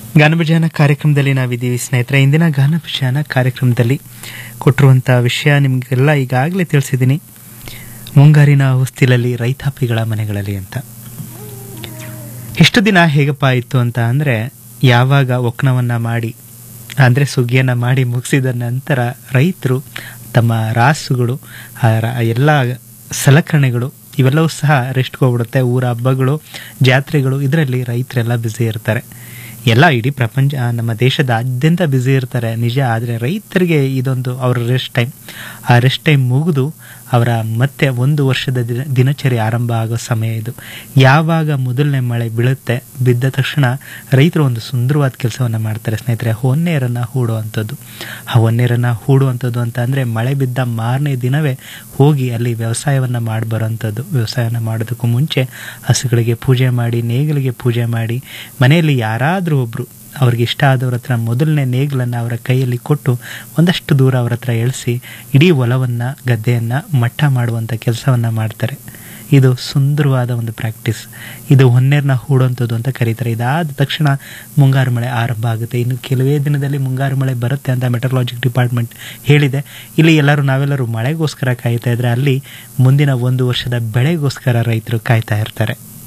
ಗಾನಭಜಾನ ಕಾರ್ಯಕ್ರಮದಲ್ಲಿ ನಾವಿದ್ದೀವಿ ಸ್ನೇಹಿತರೆ ಇಂದಿನ ಗಾನಭಜಾನ ಕಾರ್ಯಕ್ರಮದಲ್ಲಿ ಕೊಟ್ಟಿರುವಂಥ ವಿಷಯ ನಿಮಗೆಲ್ಲ ಈಗಾಗಲೇ ತಿಳಿಸಿದ್ದೀನಿ ಮುಂಗಾರಿನ ಹೊಸ್ತಿಲಲ್ಲಿ ರೈತಾಪಿಗಳ ಮನೆಗಳಲ್ಲಿ ಅಂತ ಇಷ್ಟು ದಿನ ಹೇಗಪ್ಪ ಇತ್ತು ಅಂತ ಅಂದರೆ ಯಾವಾಗ ಒಕ್ಕಣವನ್ನು ಮಾಡಿ ಅಂದರೆ ಸುಗ್ಗಿಯನ್ನು ಮಾಡಿ ಮುಗಿಸಿದ ನಂತರ ರೈತರು ತಮ್ಮ ರಾಸುಗಳು ಆ ರ- ಎಲ್ಲ ಸಲಕರಣೆಗಳು ಇವೆಲ್ಲವೂ ಸಹ ರೆಸ್ಟ್ಗೆ ಹೋಗ್ಬಿಡುತ್ತೆ ಊರ ಹಬ್ಬಗಳು ಜಾತ್ರೆಗಳು ಇದರಲ್ಲಿ ರೈತರೆಲ್ಲ ಬ್ಯುಸಿ ಇರ್ತಾರೆ ಎಲ್ಲ ಇಡೀ ಪ್ರಪಂಚ ಆ, ನಮ್ಮ ದೇಶದಾದ್ಯಂತ ಬ್ಯುಸಿ ಇರ್ತಾರೆ ನಿಜ ಆದರೆ ರೈತರಿಗೆ ಇದೊಂದು ಅವರ ರೆಸ್ಟ್ ಟೈಮ್ ಆ ರೆಸ್ಟ್ ಟೈಮ್ ಮುಗಿದು ಅವರ ಮತ್ತೆ ಒಂದು ವರ್ಷದ ದಿನ ದಿನಚರಿ ಆರಂಭ ಆಗೋ ಸಮಯ ಇದು ಯಾವಾಗ ಮೊದಲನೇ ಮಳೆ ಬೀಳುತ್ತೆ ಬಿದ್ದ ತಕ್ಷಣ ರೈತರು ಒಂದು ಸುಂದರವಾದ ಕೆಲಸವನ್ನು ಮಾಡ್ತಾರೆ ಸ್ನೇಹಿತರೆ ಹೊನ್ನೇರನ್ನು ಹೂಡುವಂಥದ್ದು ಆ ಹೊನ್ನೇರನ್ನು ಹೂಡುವಂಥದ್ದು ಅಂತ ಅಂದರೆ ಮಳೆ ಬಿದ್ದ ಮಾರನೇ ದಿನವೇ ಹೋಗಿ ಅಲ್ಲಿ ವ್ಯವಸಾಯವನ್ನು ಮಾಡಿ ಬರೋಂಥದ್ದು ವ್ಯವಸಾಯನ ಮಾಡೋದಕ್ಕೂ ಮುಂಚೆ ಹಸುಗಳಿಗೆ ಪೂಜೆ ಮಾಡಿ ನೇಗಿಲಿಗೆ ಪೂಜೆ ಮಾಡಿ ಮನೆಯಲ್ಲಿ ಯಾರಾದರೂ ಒಬ್ಬರು ಅವ್ರಿಗೆ ಇಷ್ಟ ಆದವ್ರ ಹತ್ರ ಮೊದಲನೇ ನೇಗಿಲನ್ನು ಅವರ ಕೈಯಲ್ಲಿ ಕೊಟ್ಟು ಒಂದಷ್ಟು ದೂರ ಅವ್ರ ಹತ್ರ ಎಳಿಸಿ ಇಡೀ ಹೊಲವನ್ನು ಗದ್ದೆಯನ್ನು ಮಟ್ಟ ಮಾಡುವಂಥ ಕೆಲಸವನ್ನು ಮಾಡ್ತಾರೆ ಇದು ಸುಂದರವಾದ ಒಂದು ಪ್ರಾಕ್ಟೀಸ್ ಇದು ಹೊನ್ನೇರನ್ನ ಹೂಡುವಂಥದ್ದು ಅಂತ ಕರೀತಾರೆ ಇದಾದ ತಕ್ಷಣ ಮುಂಗಾರು ಮಳೆ ಆರಂಭ ಆಗುತ್ತೆ ಇನ್ನು ಕೆಲವೇ ದಿನದಲ್ಲಿ ಮುಂಗಾರು ಮಳೆ ಬರುತ್ತೆ ಅಂತ ಮೆಟರಲಾಜಿಕ್ ಡಿಪಾರ್ಟ್ಮೆಂಟ್ ಹೇಳಿದೆ ಇಲ್ಲಿ ಎಲ್ಲರೂ ನಾವೆಲ್ಲರೂ ಮಳೆಗೋಸ್ಕರ ಕಾಯ್ತಾ ಇದ್ರೆ ಅಲ್ಲಿ ಮುಂದಿನ ಒಂದು ವರ್ಷದ ಬೆಳೆಗೋಸ್ಕರ ರೈತರು ಕಾಯ್ತಾ ಇರ್ತಾರೆ